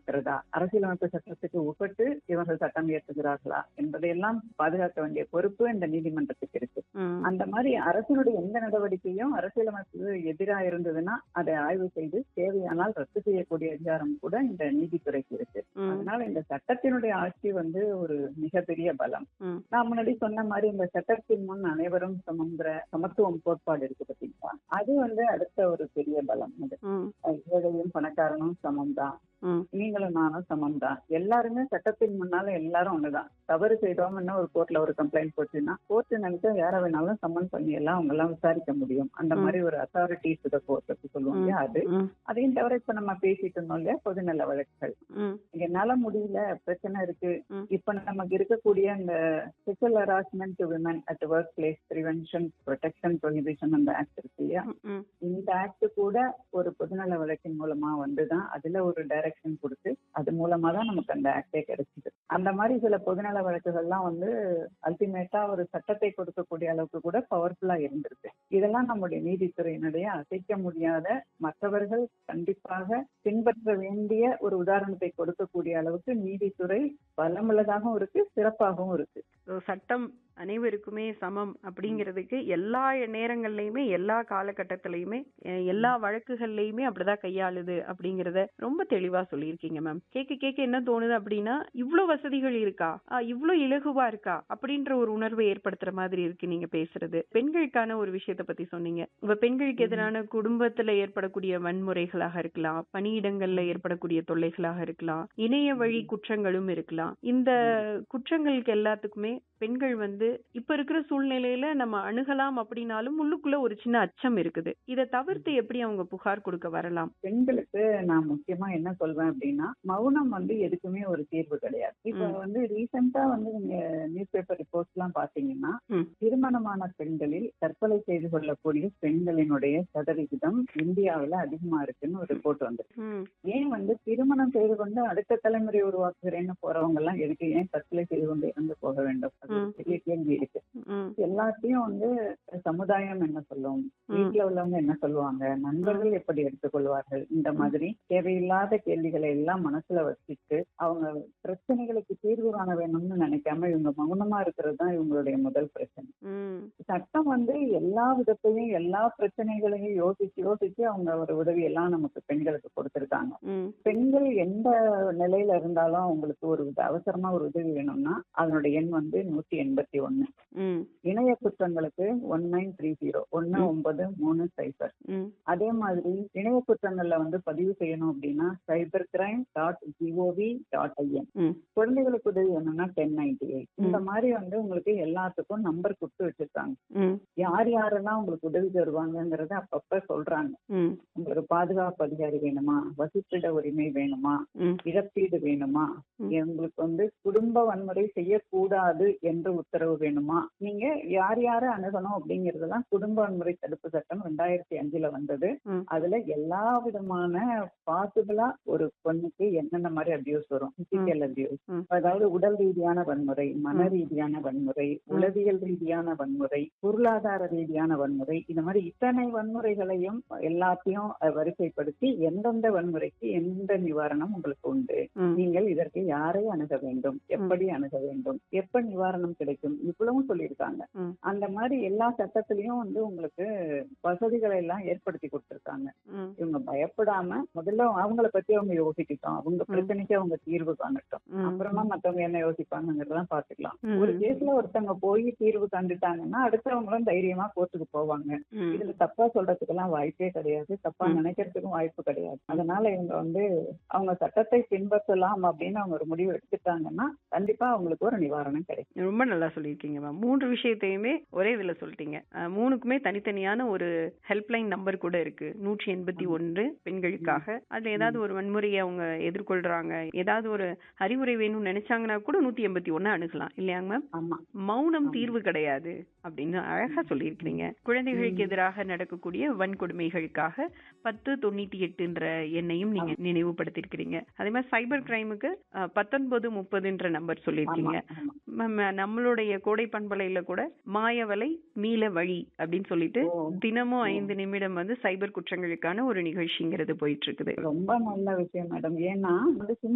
இருக்கிறதா அரசியலமைப்பு சட்டத்துக்கு உட்பட்டு இவர்கள் சட்டம் இயற்றுகிறார்களா என்பதையெல்லாம் பாதுகாக்க வேண்டிய பொறுப்பு இந்த நீதிமன்றத்துக்கு இருக்கு ம். அந்த மாதிரி அரசினுடைய எந்த நடவடிக்கையும் அரசியலமைப்பு எதிராக இருந்ததுன்னா அதை ஆய்வு செய்து தேவையானால் ரத்து செய்யக்கூடிய அதிகாரம் கூட இந்த நீதித்துறைக்கு இருக்கு ம். அதனால இந்த சட்டத்தினுடைய ஆட்சி வந்து ஒரு மிகப்பெரிய பலம் ம். நான் முன்னாடி சொன்ன மாதிரி இந்த சட்டத்தின் முன் அனைவரும் சமங்கிற சமத்துவம் கோட்பாடு இருக்கு பாத்தீங்களா அது வந்து அடுத்த ஒரு பெரிய பலம் அது ம். ஏழையும் பணக்காரனும் சமம் தான் ம். நீங்களும் நானும் சமம் தான் எல்லாருமே சட்டத்தின் முன்னால எல்லாரும் ஒண்ணுதான் தவறு செய்தோம்னு ஒரு கோர்ட்ல ஒரு கம்ப்ளைண்ட் போச்சுன்னா கோர்ட் நினைச்சா யார வேணாலும் சம்மன் பண்ணி எல்லாம் அவங்க எல்லாம் விசாரிக்க முடியும் அந்த ம். மாதிரி ஒரு அத்தாரிட்டிஸ் இத கோர்ட் அப்படி சொல்லுவோம் இல்லையா அது ம். அதையும் தவிர இப்ப நம்ம பேசிட்டு இருந்தோம் இல்லையா பொதுநல வழக்குகள் ம். என்னால முடியல பிரச்சனை இருக்கு ம். இப்ப நமக்கு இருக்கக்கூடிய இந்த sexual harassment women at workplace prevention protection prohibition அந்த ஆக்ட் இருக்கு இல்லையா ம். இந்த ஆக்ட் கூட ஒரு பொதுநல வழக்கின் மூலமா வந்துதான் அதுல ஒரு டைரக்ஷன் கொடுத்து அது மூலமா தான் நமக்கு அந்த ஆக்டே கிடைச்சது அந்த மாதிரி சில பொதுநல வழக்குகள்லாம் வந்து அல்டிமேட்டா ஒரு சட்டத்தை கொடுக்கக்கூடிய அளவுக்கு கூட பவர்ஃபுல்லா இருந்திருக்கு இதெல்லாம் நம்முடைய நீதித்துறையினுடைய அசைக்க முடியாத மற்றவர்கள் கண்டிப்பாக பின்பற்ற வேண்டிய ஒரு உதாரணத்தை கொடுக்கக்கூடிய அளவுக்கு நீதித்துறை பலமுள்ளதாகவும் இருக்கு சிறப்பாகவும் இருக்கு So, சட்டம் அனைவருக்குமே சமம் அப்படிங்கிறதுக்கு எல்லா நேரங்கள்லயுமே எல்லா காலகட்டத்திலயுமே அஹ், எல்லா வழக்குகள்லயுமே அப்படிதான் கையாளுது அப்படிங்கறத ரொம்ப தெளிவா சொல்லியிருக்கீங்க மேம் கேட்க கேட்க என்ன தோணுது அப்படின்னா இவ்ளோ வசதிகள் இருக்கா ஆஹ், இவ்ளோ இலகுவா இருக்கா அப்படின்ற ஒரு உணர்வை ஏற்படுத்துற மாதிரி இருக்கு நீங்க பேசுறது பெண்களுக்கான ஒரு விஷயத்த பத்தி சொன்னீங்க இப்ப பெண்களுக்கு எதிரான குடும்பத்துல ஏற்படக்கூடிய வன்முறைகளாக இருக்கலாம் பணியிடங்கள்ல ஏற்படக்கூடிய தொல்லைகளாக இருக்கலாம் இணைய வழி குற்றங்களும் இருக்கலாம் இந்த குற்றங்களுக்கு எல்லாத்துக்குமே பெண்கள் வந்து இப்ப இருக்கிற சூழ்நிலையில நம்ம அணுகலாம் அப்படின்னாலும் உள்ளுக்குள்ள ஒரு சின்ன அச்சம் இருக்குது இதை தவிர்த்து எப்படி அவங்க புகார் கொடுக்க வரலாம் பெண்களுக்கு நான் முக்கியமா என்ன சொல்வேன் அப்படின்னா மௌனம் வந்து எதுக்குமே ஒரு தீர்வு கிடையாது இப்ப ம். வந்து ரீசெண்டா வந்து நீங்க நியூஸ் பேப்பர் ரிப்போர்ட்ஸ் எல்லாம் பாத்தீங்கன்னா ம். திருமணமான பெண்களில் தற்கொலை செய்து கொள்ளக்கூடிய பெண்களினுடைய சதவிகிதம் இந்தியாவுல அதிகமா இருக்குன்னு ஒரு ரிப்போர்ட் வந்து ம், ஏன் வந்து திருமணம் செய்து கொண்டு அடுத்த தலைமுறை உருவாக்குகிறேன்னு போறவங்க எல்லாம் எதுக்கு ஏன் தற்கொலை செய்து கொண்டு இறந்து போக வேண்டும் அது ஒரு ம். பெரிய கேள்வி இருக்கு ம், எல்லாத்தையும் வந்து சமுதாயம் என்ன சொல்லும் ம். வீட்டுல உள்ளவங்க என்ன சொல்லுவாங்க நண்பர்கள் எப்படி எடுத்துக்கொள்வார்கள் இந்த மாதிரி தேவையில்லாத கேள்விகளை எல்லாம் மனசுல வச்சுட்டு அவங்க பிரச்சனைகளுக்கு தீர்வு காண வேணும்னு நினைக்காம இவங்க மௌனமா இருக்கிறது தான் இவங்களுடைய முதல் பிரச்சனை ம், சட்டம் வந்து எல்லா விதத்தையும் எல்லா பிரச்சனைகளையும் யோசிச்சு யோசிச்சு அவங்க ஒரு உதவி எல்லாம் நமக்கு பெண்களுக்கு கொடுத்திருக்காங்க ம், பெண்கள் எந்த நிலையில இருந்தாலும் அவங்களுக்கு ஒரு உத- அவசரமா ஒரு உதவி வேணும்னா அதனுடைய எண் வந்து நூத்தி எண்பத்தி ஒண்ணு ம், இணைய குற்றங்களுக்கு ஒன் நைன் த்ரீ ஜீரோ ஒன்னு ம். ஒன்பது மூணு சைபர் ம், அதே மாதிரி இணைய குற்றங்கள்ல வந்து பதிவு செய்யணும் அப்படின்னா cyber crime dot G O V dot I N ம், குழந்தைகளுக்கு உதவி வேணும்னா டென் நைன்டி எயிட் இந்த ம். மாதிரி வந்து உங்களுக்கு எல்லாத்துக்கும் நம்பர் கொடுத்து வச்சிருக்காங்க ம், யார் யாரெல்லாம் உங்களுக்கு உதவி தருவாங்கங்கறத அப்பப்ப சொல்றாங்க ம், உங்களுக்கு பாதுகாப்பு அதிகாரி வேணுமா வசிப்பிட உரிமை வேணுமா ம், இழப்பீடு வேணுமா ம். உங்களுக்கு வந்து குடும்ப வன்முறை செய்யக்கூடாது என்று உத்தரவு வேணுமா நீங்க யார் யார அணுகணும் அப்படிங்கறதெல்லாம் குடும்ப வன்முறை தடுப்பு சட்டம் ரெண்டாயிரத்தி அஞ்சுல வந்தது ம். அதுல எல்லா விதமான பாசிபிளா ஒரு பொண்ணுக்கு என்னென்ன மாதிரி அபியூஸ் வரும் பிசிக்கல் அபியூஸ் ம். அதாவது உடல் ரீதியான வன்முறை மன ம். ரீதியான வன்முறை உளவியல் ரீதியான வன்முறை பொருளாதார ரீதியான வன்முறை இந்த மாதிரி இத்தனை வன்முறைகளையும் எல்லாத்தையும் அஹ், வரிசைப்படுத்தி எந்தெந்த வன்முறைக்கு எந்த நிவாரணம் உங்களுக்கு உண்டு ம், நீங்கள் இதற்கு யாரை அணுக வேண்டும் எப்படி அணுக வேண்டும் எப்ப நிவாரணம் கிடைக்கும் இவ்வளவும் சொல்லியிருக்காங்க ம். அந்த மாதிரி எல்லா சட்டத்திலயும் வந்து உங்களுக்கு வசதிகளை எல்லாம் ஏற்படுத்தி கொடுத்திருக்காங்க ம், இவங்க பயப்படாம முதல்ல அவங்கள பத்தி அவங்க யோசிக்கட்டும் அவங்க ம். பிரச்சனைக்கு அவங்க தீர்வு காணட்டும் ம். அப்புறமா மத்தவங்க என்ன யோசிப்பாங்கிறதெல்லாம் பாத்துக்கலாம் ம். ஒரு கேஸ்ல ஒருத்தவங்க போய் தீர்வு கண்டுட்டாங்கன்னா அடுத்தவங்களும் தைரியமா கோர்ட்டுக்கு போவாங்க ம். இதுல தப்பா சொல்றதுக்கெல்லாம் வாய்ப்பே கிடையாது தப்பா ம். நினைக்கிறதுக்கும் வாய்ப்பு கிடையாது அதனால இவங்க வந்து அவங்க சட்டத்தை பின்பற்றலாம் அப்படின்னு அவங்க ஒரு முடிவு எடுத்துட்டாங்கன்னா கண்டிப்பா அவங்களுக்கு ஒரு நிவாரணம் கிடைக்கும் ரொம்ப நல்லா சொல்லியிருக்கீங்க மேம் மூன்று விஷயத்தையுமே ஒரே இதுல சொல்லிட்டீங்க அஹ், மூணுக்குமே தனித்தனியான ஒரு ஹெல்ப்லைன் நம்பர் கூட இருக்கு நூற்றி எண்பத்தி ஒன்று பெண்களுக்காக அதுல ஏதாவது ஒரு வன்முறையை அவங்க எதிர்கொள்றாங்க ஏதாவது ஒரு அறிவுரை வேணும்னு நினைச்சாங்கன்னா கூட நூத்தி எண்பத்தி ஒன்னு அணுகலாம் இல்லையாங்க மேம் ஆமா மௌனம் ஆமா. தீர்வு கிடையாது அப்படின்னு அழகா சொல்லியிருக்கிறீங்க குழந்தைகளுக்கு எதிராக நடக்கக்கூடிய வன்கொடுமைகளுக்காக பத்து தொண்ணூத்தி எட்டுன்ற எண்ணையும் நீங்க நினைவுபடுத்திருக்கிறீங்க அதே மாதிரி சைபர் கிரைமுக்கு பத்தொன்பது முப்பதுன்ற நம்பர் ஆமா சொல்லியிருக்கீங்க ஆமா மேம் நம்மளுடைய கோடை பண்பலையில கூட மாயவலை மீள வழி அப்படின்னு சொல்லிட்டு ஓ. தினமும் ஓ. ஐந்து நிமிடம் வந்து சைபர் குற்றங்களுக்கான ஒரு நிகழ்ச்சிங்கிறது போயிட்டு இருக்குது ரொம்ப நல்ல விஷயம் மேடம் ஏன்னா வந்து சின்ன